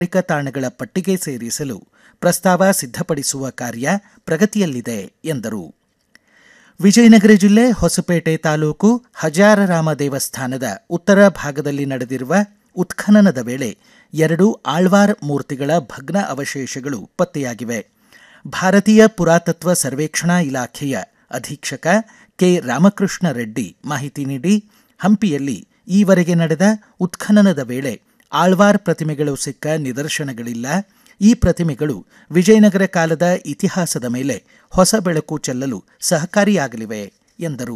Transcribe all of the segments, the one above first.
ಕೈಗಾರಿಕಾ ತಾಣಗಳ ಪಟ್ಟಿಗೆ ಸೇರಿಸಲು ಪ್ರಸ್ತಾವ ಸಿದ್ಧಪಡಿಸುವ ಕಾರ್ಯ ಪ್ರಗತಿಯಲ್ಲಿದೆ ಎಂದರು ವಿಜಯನಗರ ಜಿಲ್ಲೆ ಹೊಸಪೇಟೆ ತಾಲೂಕು ಹಜಾರರಾಮ ದೇವಸ್ಥಾನದ ಉತ್ತರ ಭಾಗದಲ್ಲಿ ನಡೆದಿರುವ ಉತ್ಖನನದ ವೇಳೆ ಎರಡು ಆಳ್ವಾರ್ ಮೂರ್ತಿಗಳ ಭಗ್ನ ಅವಶೇಷಗಳು ಪತ್ತೆಯಾಗಿವೆ ಭಾರತೀಯ ಪುರಾತತ್ವ ಸರ್ವೇಕ್ಷಣಾ ಇಲಾಖೆಯ ಅಧೀಕ್ಷಕ ಕೆ ರಾಮಕೃಷ್ಣ ರೆಡ್ಡಿ ಮಾಹಿತಿ ನೀಡಿ ಹಂಪಿಯಲ್ಲಿ ಈವರೆಗೆ ನಡೆದ ಉತ್ಖನನದ ವೇಳೆ ಆಳ್ವಾರ್ ಪ್ರತಿಮೆಗಳು ಸಿಕ್ಕ ನಿದರ್ಶನಗಳಿಲ್ಲ ಈ ಪ್ರತಿಮೆಗಳು ವಿಜಯನಗರ ಕಾಲದ ಇತಿಹಾಸದ ಮೇಲೆ ಹೊಸ ಬೆಳಕು ಚೆಲ್ಲಲು ಸಹಕಾರಿಯಾಗಲಿವೆ ಎಂದರು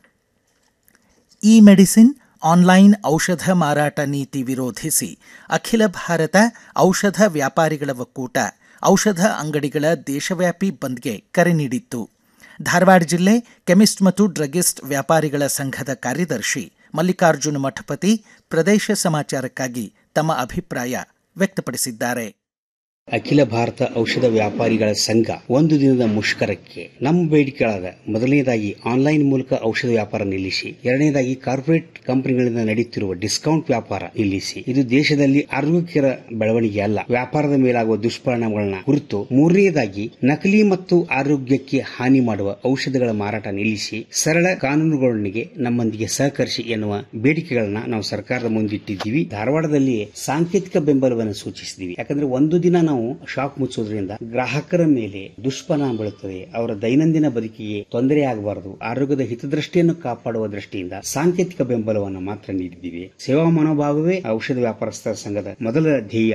ಇ ಮೆಡಿಸಿನ್ ಆನ್ಲೈನ್ ಔಷಧ ಮಾರಾಟ ನೀತಿ ವಿರೋಧಿಸಿ ಅಖಿಲ ಭಾರತ ಔಷಧ ವ್ಯಾಪಾರಿಗಳ ಒಕ್ಕೂಟ ಔಷಧ ಅಂಗಡಿಗಳ ದೇಶವ್ಯಾಪಿ ಬಂದ್ಗೆ ಕರೆ ನೀಡಿತ್ತು ಧಾರವಾಡ ಜಿಲ್ಲೆ ಕೆಮಿಸ್ಟ್ ಮತ್ತು ಡ್ರಗಿಸ್ಟ್ ವ್ಯಾಪಾರಿಗಳ ಸಂಘದ ಕಾರ್ಯದರ್ಶಿ ಮಲ್ಲಿಕಾರ್ಜುನ ಮಠಪತಿ ಪ್ರದೇಶ ಸಮಾಚಾರಕ್ಕಾಗಿ ತಮ್ಮ ಅಭಿಪ್ರಾಯ ವ್ಯಕ್ತಪಡಿಸಿದ್ದಾರೆ ಅಖಿಲ ಭಾರತ ಔಷಧ ವ್ಯಾಪಾರಿಗಳ ಸಂಘ ಒಂದು ದಿನದ ಮುಷ್ಕರಕ್ಕೆ ನಮ್ಮ ಬೇಡಿಕೆಗಳಾದ ಮೊದಲನೇದಾಗಿ ಆನ್ಲೈನ್ ಮೂಲಕ ಔಷಧ ವ್ಯಾಪಾರ ನಿಲ್ಲಿಸಿ ಎರಡನೇದಾಗಿ ಕಾರ್ಪೊರೇಟ್ ಕಂಪನಿಗಳಿಂದ ನಡೆಯುತ್ತಿರುವ ಡಿಸ್ಕೌಂಟ್ ವ್ಯಾಪಾರ ನಿಲ್ಲಿಸಿ ಇದು ದೇಶದಲ್ಲಿ ಆರೋಗ್ಯಕರ ಬೆಳವಣಿಗೆ ಅಲ್ಲ ವ್ಯಾಪಾರದ ಮೇಲಾಗುವ ದುಷ್ಪರಿಣಾಮಗಳನ್ನ ಕುರಿತು ಮೂರನೇದಾಗಿ ನಕಲಿ ಮತ್ತು ಆರೋಗ್ಯಕ್ಕೆ ಹಾನಿ ಮಾಡುವ ಔಷಧಗಳ ಮಾರಾಟ ನಿಲ್ಲಿಸಿ ಸರಳ ಕಾನೂನುಗಳೊಂದಿಗೆ ನಮ್ಮೊಂದಿಗೆ ಸಹಕರಿಸಿ ಎನ್ನುವ ಬೇಡಿಕೆಗಳನ್ನ ನಾವು ಸರ್ಕಾರದ ಮುಂದಿಟ್ಟಿದ್ದೀವಿ ಧಾರವಾಡದಲ್ಲಿ ಸಾಂಕೇತಿಕ ಬೆಂಬಲವನ್ನು ಸೂಚಿಸಿದ್ದೀವಿ ಯಾಕಂದ್ರೆ ಒಂದು ದಿನ ನಾವು ಶಾಕ್ ಮುಚ್ಚೋದ್ರಿಂದ ಗ್ರಾಹಕರ ಮೇಲೆ ದುಷ್ಪರಿಣಾಮ ಬೀಳುತ್ತದೆ ಅವರ ದೈನಂದಿನ ಬದುಕಿಗೆ ತೊಂದರೆ ಆಗಬಾರದು ಆರೋಗ್ಯದ ಹಿತದೃಷ್ಟಿಯನ್ನು ಕಾಪಾಡುವ ದೃಷ್ಟಿಯಿಂದ ಸಾಂಕೇತಿಕ ಬೆಂಬಲವನ್ನು ಮಾತ್ರ ನೀಡಿದ್ದೀವಿ ಸೇವಾ ಮನೋಭಾವವೇ ಔಷಧ ವ್ಯಾಪಾರಸ್ಥರ ಸಂಘದ ಮೊದಲ ಧ್ಯೇಯ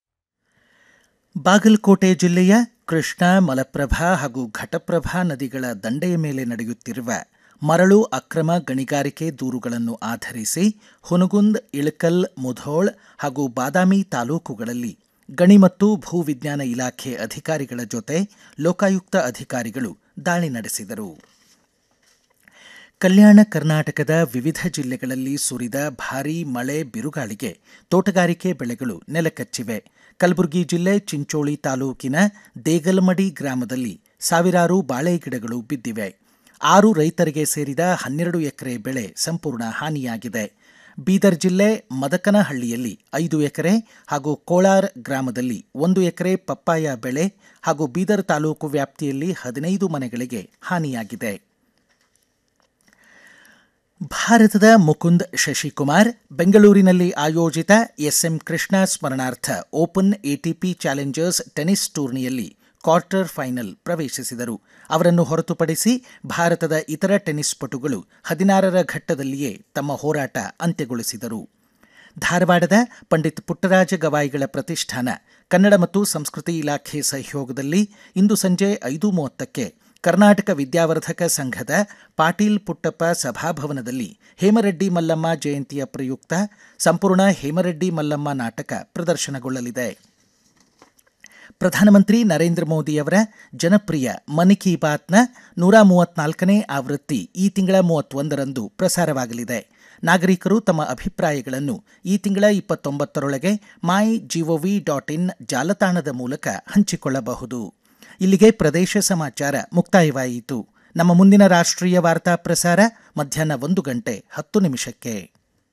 ಬಾಗಲಕೋಟೆ ಜಿಲ್ಲೆಯ ಕೃಷ್ಣಾ ಮಲಪ್ರಭಾ ಹಾಗೂ ಘಟಪ್ರಭಾ ನದಿಗಳ ದಂಡೆಯ ಮೇಲೆ ನಡೆಯುತ್ತಿರುವ ಮರಳು ಅಕ್ರಮ ಗಣಿಗಾರಿಕೆ ದೂರುಗಳನ್ನು ಆಧರಿಸಿ ಹುನಗುಂದ್ ಇಳಕಲ್ ಮುಧೋಳ್ ಹಾಗೂ ಬಾದಾಮಿ ತಾಲೂಕುಗಳಲ್ಲಿ ಗಣಿ ಮತ್ತು ಭೂವಿಜ್ಞಾನ ಇಲಾಖೆ ಅಧಿಕಾರಿಗಳ ಜೊತೆ ಲೋಕಾಯುಕ್ತ ಅಧಿಕಾರಿಗಳು ದಾಳಿ ನಡೆಸಿದರು ಕಲ್ಯಾಣ ಕರ್ನಾಟಕದ ವಿವಿಧ ಜಿಲ್ಲೆಗಳಲ್ಲಿ ಸುರಿದ ಭಾರೀ ಮಳೆ ಬಿರುಗಾಳಿಗೆ ತೋಟಗಾರಿಕೆ ಬೆಳೆಗಳು ನೆಲಕಚ್ಚಿವೆ ಕಲಬುರಗಿ ಜಿಲ್ಲೆ ಚಿಂಚೋಳಿ ತಾಲೂಕಿನ ದೇಗಲಮಡಿ ಗ್ರಾಮದಲ್ಲಿ ಸಾವಿರಾರು ಬಾಳೆ ಗಿಡಗಳು ಬಿದ್ದಿವೆ ಆರು ರೈತರಿಗೆ ಸೇರಿದ ಹನ್ನೆರಡು ಎಕರೆ ಬೆಳೆ ಸಂಪೂರ್ಣ ಹಾನಿಯಾಗಿದೆ ಬೀದರ್ ಜಿಲ್ಲೆ ಮದಕನಹಳ್ಳಿಯಲ್ಲಿ ಐದು ಎಕರೆ ಹಾಗೂ ಕೋಲಾರ್ ಗ್ರಾಮದಲ್ಲಿ ಒಂದು ಎಕರೆ ಪಪ್ಪಾಯ ಬೆಳೆ ಹಾಗೂ ಬೀದರ್ ತಾಲೂಕು ವ್ಯಾಪ್ತಿಯಲ್ಲಿ ಹದಿನೈದು ಮನೆಗಳಿಗೆ ಹಾನಿಯಾಗಿದೆ ಭಾರತದ ಮುಕುಂದ್ ಶಶಿಕುಮಾರ್ ಬೆಂಗಳೂರಿನಲ್ಲಿ ಆಯೋಜಿತ ಎಸ್ಎಂ ಕೃಷ್ಣ ಸ್ಮರಣಾರ್ಥ ಓಪನ್ ಎಟಿಪಿ ಚಾಲೆಂಜರ್ಸ್ ಟೆನಿಸ್ ಟೂರ್ನಿಯಲ್ಲಿ ಕ್ವಾರ್ಟರ್ ಫೈನಲ್ ಪ್ರವೇಶಿಸಿದರು ಅವರನ್ನು ಹೊರತುಪಡಿಸಿ ಭಾರತದ ಇತರ ಟೆನಿಸ್ ಪಟುಗಳು ಹದಿನಾರರ ಘಟ್ಟದಲ್ಲಿಯೇ ತಮ್ಮ ಹೋರಾಟ ಅಂತ್ಯಗೊಳಿಸಿದರು ಧಾರವಾಡದ ಪಂಡಿತ್ ಪುಟ್ಟರಾಜ ಗವಾಯಿಗಳ ಪ್ರತಿಷ್ಠಾನ ಕನ್ನಡ ಮತ್ತು ಸಂಸ್ಕೃತಿ ಇಲಾಖೆ ಸಹಯೋಗದಲ್ಲಿ ಇಂದು ಸಂಜೆ ಐದು ಮೂವತ್ತಕ್ಕೆ ಕರ್ನಾಟಕ ವಿದ್ಯಾವರ್ಧಕ ಸಂಘದ ಪಾಟೀಲ್ ಪುಟ್ಟಪ್ಪ ಸಭಾಭವನದಲ್ಲಿ ಹೇಮರೆಡ್ಡಿ ಮಲ್ಲಮ್ಮ ಜಯಂತಿಯ ಪ್ರಯುಕ್ತ ಸಂಪೂರ್ಣ ಹೇಮರೆಡ್ಡಿ ಮಲ್ಲಮ್ಮ ನಾಟಕ ಪ್ರದರ್ಶನಗೊಳ್ಳಲಿದೆ ಪ್ರಧಾನಮಂತ್ರಿ ನರೇಂದ್ರ ಮೋದಿಯವರ ಜನಪ್ರಿಯ ಮನ್ ಕಿ ಬಾತ್ನ ನೂರ ಮೂವತ್ನಾಲ್ಕನೇ ಆವೃತ್ತಿ ಈ ತಿಂಗಳ ಮೂವತ್ತೊಂದರಂದು ಪ್ರಸಾರವಾಗಲಿದೆ ನಾಗರಿಕರು ತಮ್ಮ ಅಭಿಪ್ರಾಯಗಳನ್ನು ಈ ತಿಂಗಳ ಇಪ್ಪತ್ತೊಂಬತ್ತರೊಳಗೆ ಮೈ ಜಿಒವಿ ಡಾಟ್ ಇನ್ ಜಾಲತಾಣದ ಮೂಲಕ ಹಂಚಿಕೊಳ್ಳಬಹುದು ಇಲ್ಲಿಗೆ ಪ್ರದೇಶ ಸಮಾಚಾರ ಮುಕ್ತಾಯವಾಯಿತು ನಮ್ಮ ಮುಂದಿನ ರಾಷ್ಟ್ರೀಯ ವಾರ್ತಾ ಪ್ರಸಾರ ಮಧ್ಯಾಹ್ನ ಒಂದು ಗಂಟೆ ಹತ್ತು ನಿಮಿಷಕ್ಕೆ